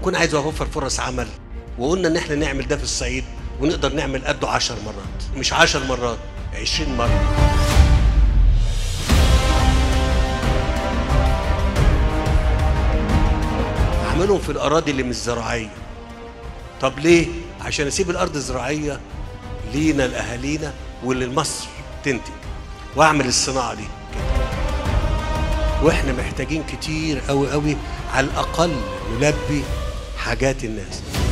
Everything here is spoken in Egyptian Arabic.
كنا عايز اوفر فرص عمل وقلنا ان احنا نعمل ده في الصعيد ونقدر نعمل قده عشر مرات مش عشر مرات عشرين مرة اعملهم في الاراضي اللي مش زراعيه طب ليه عشان اسيب الارض الزراعيه لينا لاهالينا ولمصر تنتج واعمل الصناعه دي كده واحنا محتاجين كتير قوي قوي على الاقل نلبي حاجات الناس